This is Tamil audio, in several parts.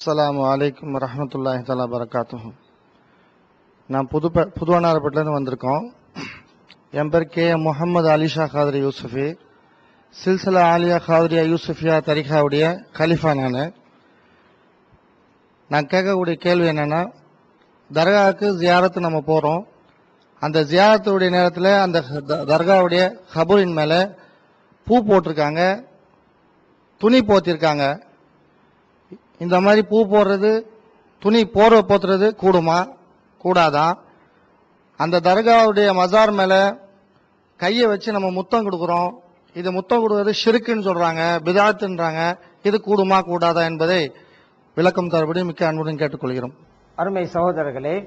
அஸ்ஸலாமு அலைக்கும் வரஹ்மத்துல்லாஹி தஆலா பரகாத்துஹு நான் புது புதுவனாரப்பட்டிலேருந்து வந்திருக்கோம் என் பேர் கே எம் முகமது அலிஷா காதரி யூசுஃபி சில்சிலா ஆலியா காதரியா யூசுஃபியா தரிகாவுடைய கலிஃபா நான் நான் கேட்கக்கூடிய கேள்வி என்னன்னா தர்காவுக்கு ஜியாரத்து நம்ம போகிறோம் அந்த ஜியாரத்துடைய நேரத்தில் அந்த த- தர்காவுடைய கபூரின் மேலே பூ போட்டிருக்காங்க துணி போத்திருக்காங்க இந்த மாதிரி பூ போடுறது துணி போர்வை போத்துறது கூடுமா கூடாதா அந்த தர்காவுடைய மசார் மேல கையை வச்சு நம்ம முத்தம் கொடுக்குறோம் இது முத்தம் கொடுக்கறது ஷிருக்குன்னு சொல்றாங்க பிதாத்துன்றாங்க இது கூடுமா கூடாதா என்பதை விளக்கம் தரபடி மிக்க அன்புடன் கேட்டுக்கொள்கிறோம் அருமை சகோதரர்களே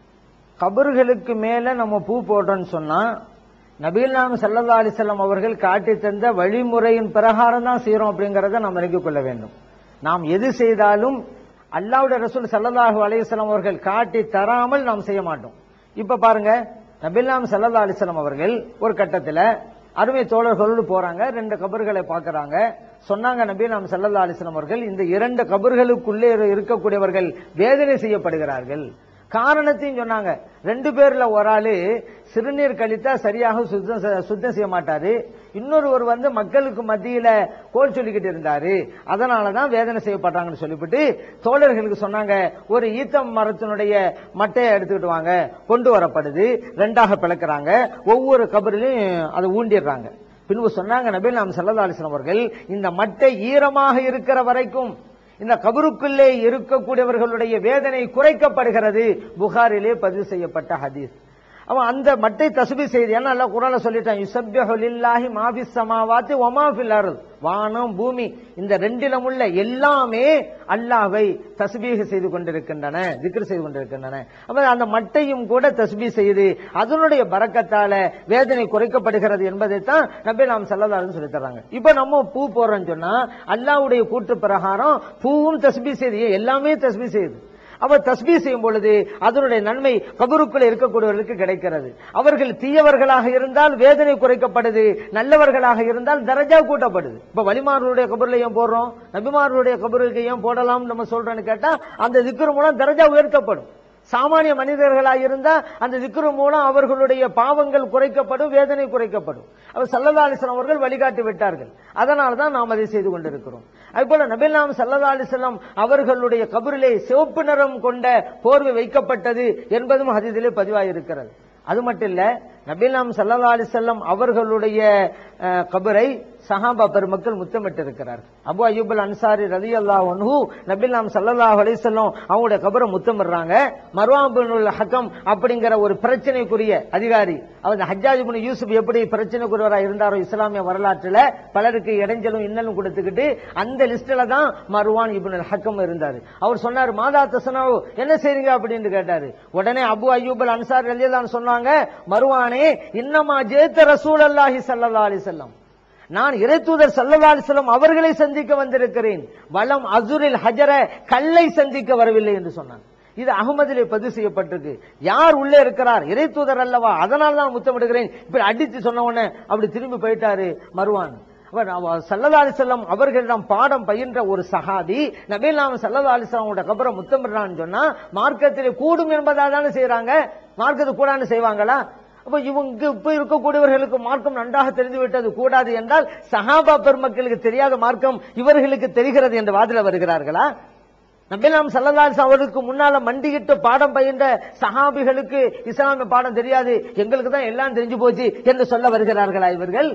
கபர்களுக்கு மேல நம்ம பூ போடுறோம்னு சொன்னா நபீல் நாம் சல்லல்லா அலிசல்லாம் அவர்கள் காட்டி தந்த வழிமுறையின் பிரகாரம் தான் செய்யறோம் அப்படிங்கறத நாம் அறிந்து கொள்ள வேண்டும் நாம் எது செய்தாலும் அல்லாவுடைய ரசூல் சல்லல்லாஹு அலைஹிஸ்ஸலாம் அவர்கள் காட்டி தராமல் நாம் செய்ய மாட்டோம் இப்ப பாருங்க நபீல் நாம் சல்லல்லா அலிஸ்லாம் அவர்கள் ஒரு கட்டத்துல அருமை தோழர்களோடு போறாங்க ரெண்டு கபர்களை பார்க்கறாங்க சொன்னாங்க நபி நாம் சல்லல்லா அலிஸ்லாம் அவர்கள் இந்த இரண்டு கபர்களுக்குள்ளே இரு- இருக்கக்கூடியவர்கள் வேதனை செய்யப்படுகிறார்கள் காரணத்தையும் சொன்னாங்க ரெண்டு பேர்ல ஒரு ஆளு சிறுநீர் கழித்தா சரியாக சுத்தம் செ- சுத்தம் செய்ய மாட்டாரு இன்னொருவர் வந்து மக்களுக்கு மத்தியில கோல் சொல்லிக்கிட்டு இருந்தாரு அதனாலதான் வேதனை செய்யப்படுறாங்கன்னு சொல்லிவிட்டு தோழர்களுக்கு சொன்னாங்க ஒரு ஈத்தம் மரத்தினுடைய மட்டையை எடுத்துக்கிட்டு வாங்க கொண்டு வரப்படுது ரெண்டாக பிளக்குறாங்க ஒவ்வொரு கபரிலையும் அதை ஊண்டிடுறாங்க பின்பு சொன்னாங்க நபி நாம் சல்லா அலிஸ்லாம் அவர்கள் இந்த மட்டை ஈரமாக இருக்கிற வரைக்கும் இந்த கபருக்குள்ளே இருக்கக்கூடியவர்களுடைய வேதனை குறைக்கப்படுகிறது புகாரிலே பதிவு செய்யப்பட்ட ஹதீஸ் அவன் அந்த மட்டை தசுபி செய்து ஏன்னா அல்ல குரால சொல்லிட்டான் யுசப்பிஹு லில்லாஹி மாபிஸ் சமாவாத்தி ஒமா ஃபில் அருள் வானம் பூமி இந்த ரெண்டிலும் உள்ள எல்லாமே அல்லாஹ்வை தஸ்பீஹ் செய்து கொண்டிருக்கின்றன திக்ர் செய்து கொண்டிருக்கின்றன அப்ப அந்த மட்டையும் கூட தஸ்பீ செய்து அதனுடைய பறக்கத்தால வேதனை குறைக்கப்படுகிறது என்பதைத்தான் நபி நாம் செல்லதாருன்னு சொல்லி தர்றாங்க இப்ப நம்ம பூ போடுறோம்னு சொன்னா அல்லாஹ்வுடைய கூற்று பிரகாரம் பூவும் தஸ்பீ செய்து ஏன் எல்லாமே தஸ்பீ செய்யுது அவர் தஸ்பீ செய்யும் பொழுது அதனுடைய நன்மை கபருக்குள்ள இருக்கக்கூடியவர்களுக்கு கிடைக்கிறது அவர்கள் தீயவர்களாக இருந்தால் வேதனை குறைக்கப்படுது நல்லவர்களாக இருந்தால் தரஜா கூட்டப்படுது இப்ப வலிமார்களுடைய கபர்ல ஏன் போடுறோம் நபிமார்களுடைய கபருக்கு ஏன் போடலாம் நம்ம சொல்றோம்னு கேட்டா அந்த திக்ரு மூலம் தரஜா உயர்த்தப்படும் சாமானிய மனிதர்களாக இருந்தா அந்த திக்ரு மூலம் அவர்களுடைய பாவங்கள் குறைக்கப்படும் வேதனை குறைக்கப்படும் அவர் சல்லல்லா அலிஸ்லாம் அவர்கள் வழிகாட்டி விட்டார்கள் அதனால தான் நாம் அதை செய்து கொண்டிருக்கிறோம் அதுபோல நபில் நாம் சல்லல்லா அலிஸ்லாம் அவர்களுடைய கபரிலே சிவப்பு நிறம் கொண்ட போர்வை வைக்கப்பட்டது என்பதும் ஹதீஸிலே பதிவாயிருக்கிறது அது மட்டும் இல்ல நபில் நாம் சல்லல்லா அலிசல்லம் அவர்களுடைய அஹ், கபரை சஹாபா பெருமக்கள் முத்தமிட்டு இருக்கிறார்கள் அபு அய்யூபல் அன்சாரி ரதி அல்லா ஒன்ஹு நபில் நாம் சல்லல்லாஹு அலிசல்லம் அவங்களுடைய கபரை முத்தமிடுறாங்க மர்வாபுல் ஹக்கம் அப்படிங்கிற ஒரு பிரச்சனைக்குரிய அதிகாரி அவர் ஹஜ்ஜாஜ் இப்னு யூசுப் எப்படி பிரச்சனைக்குரியவராக இருந்தாரோ இஸ்லாமிய வரலாற்றுல பலருக்கு இடைஞ்சலும் இன்னலும் கொடுத்துக்கிட்டு அந்த லிஸ்ட்ல தான் மர்வான் இப்னு ஹக்கம் இருந்தாரு அவர் சொன்னார் மாதா தசனாவு என்ன செய்றீங்க அப்படின்னு கேட்டாரு உடனே அபு அய்யூபல் அன்சாரி ரலியல்லாஹு சொன்னாங்க மருவானே இன்னமா ஜேத்த ரசூல் அல்லாஹி சல்லா அலிசல்லம் நான் இறைத்தூதர் சல்லல்லா அலிஸ்லாம் அவர்களை சந்திக்க வந்திருக்கிறேன் வலம் அசுரில் ஹஜர கல்லை சந்திக்க வரவில்லை என்று சொன்னான் இது அகமதிலே பதிவு செய்யப்பட்டிருக்கு யார் உள்ளே இருக்கிறார் இறைத்தூதர் அல்லவா அதனால தான் முத்தமிடுகிறேன் இப்படி அடித்து சொன்ன உடனே அப்படி திரும்பி போயிட்டாரு மருவான் அவர் அவ- சல்லல்லா அலிசல்லாம் அவர்களிடம் பாடம் பயின்ற ஒரு சஹாபி நபீல் நாம சல்லல்லா அலிஸ்லாமோட கபரை முத்தமிடுறான்னு சொன்னா மார்க்கத்திலே கூடும் என்பதா தானே செய்யறாங்க மார்க்கத்து கூடான்னு செய்வாங்களா அப்ப இவங்க இப்ப இருக்கக்கூடியவர்களுக்கு மார்க்கம் நன்றாக தெரிந்து விட்டது கூடாது என்றால் சஹாபா பெருமக்களுக்கு தெரியாத மார்க்கம் இவர்களுக்கு தெரிகிறது என்ற வாதில வருகிறார்களா நபிலாம் சல்லல்லாஸ் அவர்களுக்கு முன்னால மண்டியிட்டு பாடம் பயின்ற சஹாபிகளுக்கு இஸ்லாமிய பாடம் தெரியாது எங்களுக்கு தான் எல்லாம் தெரிஞ்சு போச்சு என்று சொல்ல வருகிறார்களா இவர்கள்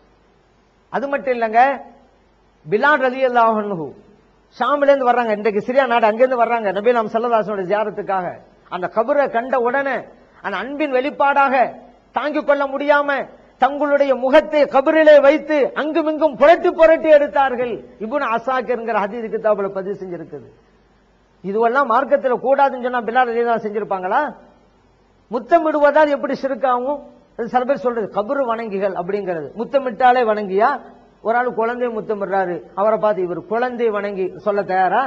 அது மட்டும் இல்லைங்க பிலால் ரலி அல்லாஹு ஷாமில இருந்து வர்றாங்க இன்றைக்கு சிரியா நாடு அங்கிருந்து வர்றாங்க நபிலாம் சல்லதாசனோட ஜியாரத்துக்காக அந்த கபரை கண்ட உடனே அந்த அன்பின் வெளிப்பாடாக தாங்கிக் கொள்ள முடியாம தங்களுடைய முகத்தை கபரிலே வைத்து அங்குமிங்கும் புரட்டி புரட்டி எடுத்தார்கள் இப்னு அசாக்கிருங்கிற ஹதீஸ் கிதாபுல பதிவு செஞ்சிருக்குது இதுவெல்லாம் மார்க்கத்துல கூடாதுன்னு சொன்னா பிலால் ரலி அல்லாஹ் செஞ்சிருப்பாங்களா முத்தமிடுவதால் எப்படி சிறுக்காகும் அது சில பேர் சொல்றது கபரு வணங்கிகள் அப்படிங்கிறது முத்தமிட்டாலே வணங்கியா ஒரு ஆள் குழந்தைய முத்தமிடுறாரு அவரை பார்த்து இவர் குழந்தை வணங்கி சொல்ல தயாரா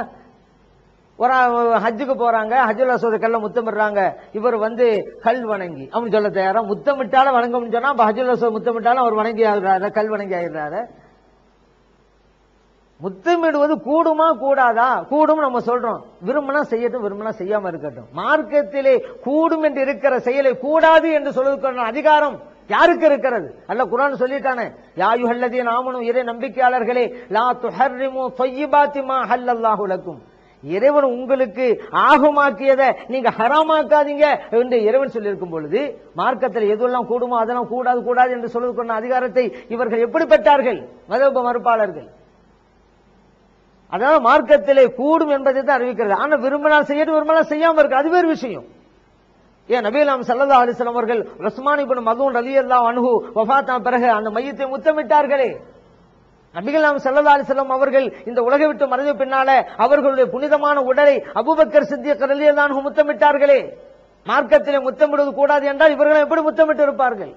ஒரு ஆள் ஹஜ்ஜுக்கு போறாங்க ஹஜ்ஜுல் அசோத கல்ல முத்தமிடுறாங்க இவர் வந்து கல் வணங்கி அப்படின்னு சொல்ல தயாரா முத்தமிட்டால வணங்கணும்னு சொன்னா அப்ப ஹஜ்ஜுல் அசோத் முத்தமிட்டாலும் அவர் வணங்கி ஆகிறாரு கல் வணங்கி ஆகிறாரு முத்தமிடுவது கூடுமா கூடாதா கூடும் நம்ம சொல்றோம் விரும்பினா செய்யட்டும் விரும்பினா செய்யாம இருக்கட்டும் மார்க்கத்திலே கூடும் என்று இருக்கிற செயலை கூடாது என்று சொல்வதற்கான அதிகாரம் யாருக்கு இருக்கிறது அல்ல குரான் சொல்லிட்டானே யாயுஹல்லதீன் ஆமனும் இறை நம்பிக்கையாளர்களே லா துஹர்ரிமு தொய்யிபாத்தி மா ஹல்லல்லாஹு லக்கும் இறைவன் உங்களுக்கு ஆகுமாக்கியதை நீங்க ஹராமாக்காதீங்க என்று இறைவன் சொல்லியிருக்கும் பொழுது மார்க்கத்தில் எதுவெல்லாம் கூடுமோ அதெல்லாம் கூடாது கூடாது என்று சொல்வதற்கான அதிகாரத்தை இவர்கள் எப்படி பெற்றார்கள் மதப மறுப்பாளர்கள் அதாவது மார்க்கத்திலே கூடும் என்பதை தான் அறிவிக்கிறது ஆனா விரும்பினால் செய்யட்டும் விரும்பினால் செய்யாம இருக்கு அது வேறு விஷயம் ஏன் நபீலாம் சல்லா அலிஸ்லாம் அவர்கள் உஸ்மான் இப்னு மதூன் ரலியல்லாஹு அன்ஹு வஃபாத்தா பிறகு அந்த மையத்தை முத்தமிட்டார்களே நபிகலாம் சல்லா அலிஸ்லாம் அவர்கள் இந்த உலகை விட்டு மறைஞ்ச பின்னால அவர்களுடைய புனிதமான உடலை அபூபக்கர் சித்திக் ரலியல்லாஹு அன்ஹு முத்தமிட்டார்களே மார்க்கத்திலே முத்தமிடுவது கூடாது என்றால் இவர்கள் எப்படி முத்தமிட்டு இருப்பார்கள்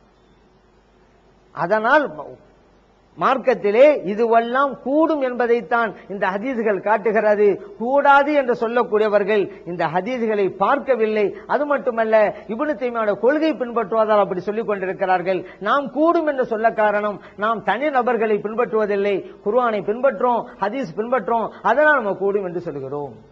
அதனால் மார்க்கத்திலே இதுவெல்லாம் கூடும் என்பதைத்தான் இந்த ஹதீஸ்கள் காட்டுகிறது கூடாது என்று சொல்லக்கூடியவர்கள் இந்த ஹதீஸ்களை பார்க்கவில்லை அது மட்டுமல்ல இப்னு தைமியோட கொள்கை பின்பற்றுவதால் அப்படி சொல்லிக் கொண்டிருக்கிறார்கள் நாம் கூடும் என்று சொல்ல காரணம் நாம் தனி நபர்களை பின்பற்றுவதில்லை குர்ஆனை பின்பற்றோம் ஹதீஸ் பின்பற்றோம் அதனால் நம்ம கூடும் என்று சொல்கிறோம்